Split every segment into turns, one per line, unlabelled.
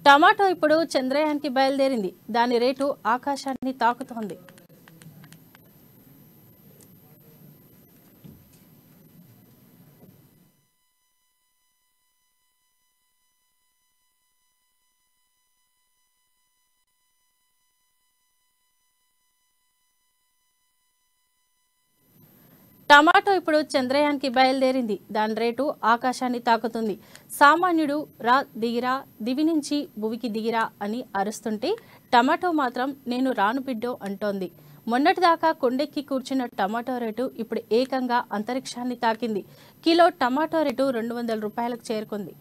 tomato ఇప్పుడు చంద్రయాన్కి బయలుదేరింది దాని రేటు ఆకాశాన్ని తాకుతోంది టమాటో ఇప్పుడు చంద్రయాన్కి బయలుదేరింది దాని రేటు ఆకాశాన్ని తాకుతుంది సామాన్యుడు రా దిగిరా దివి నుంచి భువికి దిగిరా అని అరుస్తుంటే టమాటో మాత్రం నేను రాను బిడ్డో అంటోంది మొన్నటిదాకా కొండెక్కి కూర్చున్న టమాటో రేటు ఇప్పుడు ఏకంగా అంతరిక్షాన్ని తాకింది కిలో టమాటో రేటు రెండు వందల రూపాయలకు చేరుకుంది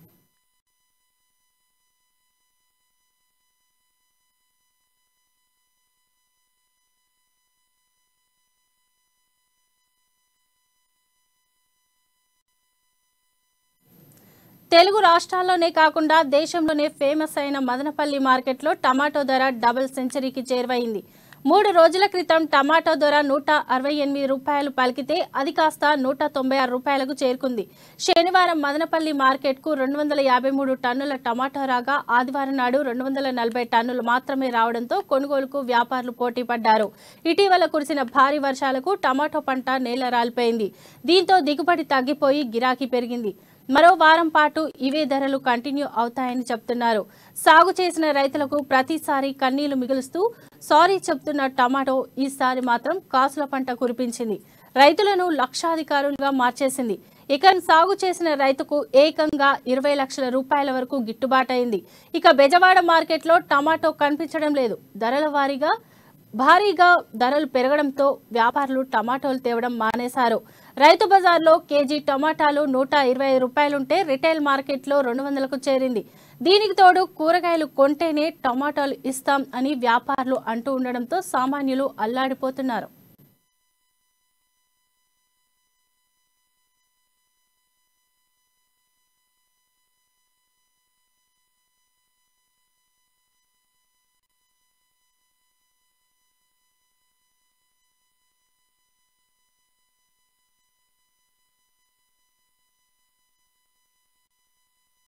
తెలుగు రాష్ట్రాల్లోనే కాకుండా దేశంలోనే ఫేమస్ అయిన మదనపల్లి మార్కెట్లో టమాటో ధర డబుల్ సెంచరీకి చేరువైంది మూడు రోజుల క్రితం టమాటో ధర నూట అరవై ఎనిమిది రూపాయలు పలికితే అది కాస్త నూట తొంభై ఆరు రూపాయలకు చేరుకుంది శనివారం మదనపల్లి మార్కెట్కు రెండు వందల యాభై మూడు టన్నుల టమాటో రాగా ఆదివారం నాడు రెండు వందల నలభై టన్నులు మాత్రమే రావడంతో కొనుగోలుకు వ్యాపారులు పోటీ పడ్డారు ఇటీవల కురిసిన భారీ వర్షాలకు టమాటో పంట నేల రాలిపోయింది దీంతో దిగుబడి తగ్గిపోయి గిరాకీ పెరిగింది మరో వారం పాటు ఇవే ధరలు కంటిన్యూ అవుతాయని చెప్తున్నారు సాగు చేసిన రైతులకు ప్రతిసారి కన్నీళ్లు మిగులుస్తూ సారీ చెప్తున్న టమాటో ఈసారి మాత్రం కాసుల పంట కురిపించింది రైతులను లక్షాధికారులుగా మార్చేసింది ఇక సాగు చేసిన రైతుకు ఏకంగా ఇరవై లక్షల రూపాయల వరకు గిట్టుబాటైంది ఇక బెజవాడ మార్కెట్లో టమాటో కనిపించడం లేదు ధరల వారీగా భారీగా ధరలు పెరగడంతో వ్యాపారులు టమాటోలు తేవడం మానేశారు రైతు బజార్లో కేజీ టమాటాలు నూట ఇరవై రూపాయలుంటే రిటైల్ మార్కెట్లో రెండు వందలకు చేరింది దీనికి తోడు కూరగాయలు కొంటేనే టమాటాలు ఇస్తాం అని వ్యాపారులు అంటూ ఉండడంతో సామాన్యులు అల్లాడిపోతున్నారు